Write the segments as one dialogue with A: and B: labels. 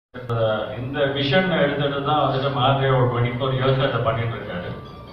A: இந்த விஷன் எடுத்துட்டு தான் வந்துட்டு மாதிரி ஒரு டுவெண்ட்டி ஃபோர் இயர்ஸ் அதை பண்ணிட்டு இருக்காரு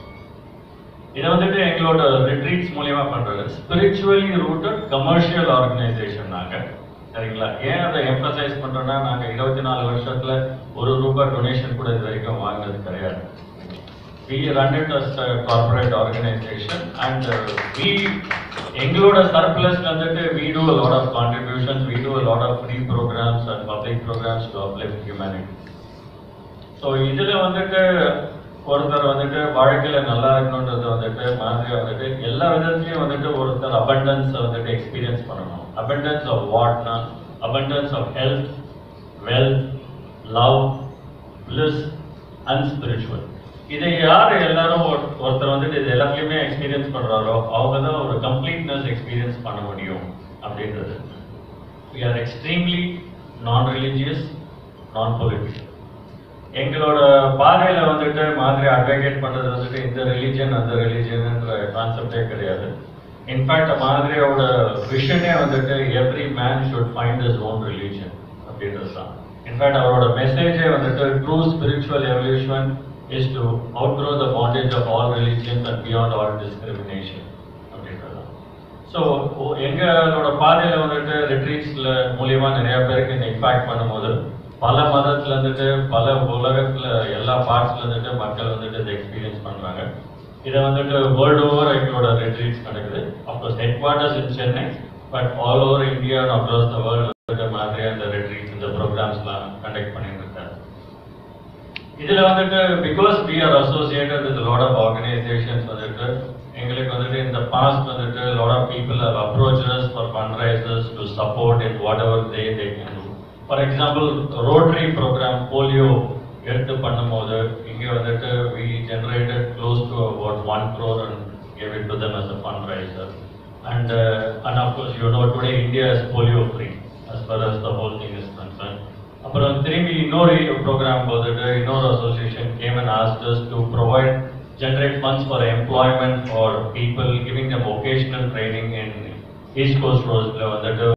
A: இதை வந்துட்டு எங்களோட ரிட்ரீட்ஸ் மூலியமா பண்றது ஸ்பிரிச்சுவலி ரூட்டட் கமர்ஷியல் ஆர்கனைசேஷன் நாங்க சரிங்களா ஏன் அதை எம்பசைஸ் பண்றோம்னா நாங்க இருபத்தி நாலு வருஷத்துல ஒரு ரூபாய் டொனேஷன் கூட இது வரைக்கும் வாங்கினது கிடையாது we run it as a corporate organization and uh, we எங்களோட சர்ப்ளஸ் வந்துட்டு we do a lot of contributions we do a lot of free programs and public programs to uplift humanity so இதுல வந்துட்டு ஒருத்தர் வந்துட்டு வாழ்க்கையில நல்லா இருக்கணுன்றது வந்துட்டு மாதிரி வந்துட்டு எல்லா விதத்துலயும் வந்துட்டு ஒருத்தர் அபண்டன்ஸ் வந்துட்டு எக்ஸ்பீரியன்ஸ் பண்ணணும் அபண்டன்ஸ் ஆஃப் வாட்னா abundance of health wealth love bliss and spiritual இதை யார் எல்லாரும் ஒரு- ஒருத்தர் வந்துட்டு இது எல்லாத்துலயுமே எக்ஸ்பீரியன்ஸ் பண்றாரோ அவங்க தான் ஒரு கம்ப்ளீட்னஸ் எக்ஸ்பீரியன்ஸ் பண்ண முடியும் அப்படின்றது we are extremely non-religious, non-political. எங்களோட பார்வையில வந்துட்டு மாதிரி அட்வொகேட் பண்றது வந்துட்டு இந்த ரிலீஜன் அந்த ரிலீஜன்ன்ற கான்செப்டே கிடையாது இன்ஃபேக்ட் மாதிரியோட விஷனே வந்துட்டு every man should find his own religion அப்படின்றது தான் இன்ஃபேக்ட் அவரோட மெசேஜே வந்துட்டு true spiritual evolution is to outgrow the bondage of all religions and beyond all discrimination அப்படின்றது தான் ஸோ எங்களோட பாதையில வந்துட்டு ரிட்ரீட்ஸ்ல மூலியமா நிறைய பேருக்கு இந்த இம்பாக்ட் பண்ணும்போது பல மதத்துல இருந்துட்டு பல உலகத்துல எல்லா பார்ட்ஸ்ல இருந்துட்டு மக்கள் வந்துட்டு இதை எக்ஸ்பீரியன்ஸ் பண்றாங்க இதை வந்துட்டு வேர்ல்டு ஓவர் எங்களோட ரிட்ரீட்ஸ் நடக்குது of course headquarters in Chennai but all over India and across the world வந்துட்டு மாதிரி அந்த ரிட்ரீட்ஸ் இந்த ப்ரோக்ராம்ஸ்லாம் கண்டக்ட் பண்ணிட்டு இருக்காரு இதுல வந்துட்டு because we are associated with a lot of organizations வந்துட்டு எங்களுக்கு வந்துட்டு இந்த பாஸ்ட் வந்துட்டு lot of people have approached us for fundraisers to support in whatever they they can do for example Rotary program polio எடுத்து பண்ணும்போது இங்க வந்துட்டு we generated close to about one crore and gave it to them as a fundraiser and uh, and of course you know today India is polio free as far as the whole thing is concerned அப்புறம் திரும்பி இன்னொரு program போதுட்டு இன்னொரு association came and Asters to provide generate funds for employment for people giving them vocational training in East Coast ரோஸ்ல வந்துட்டு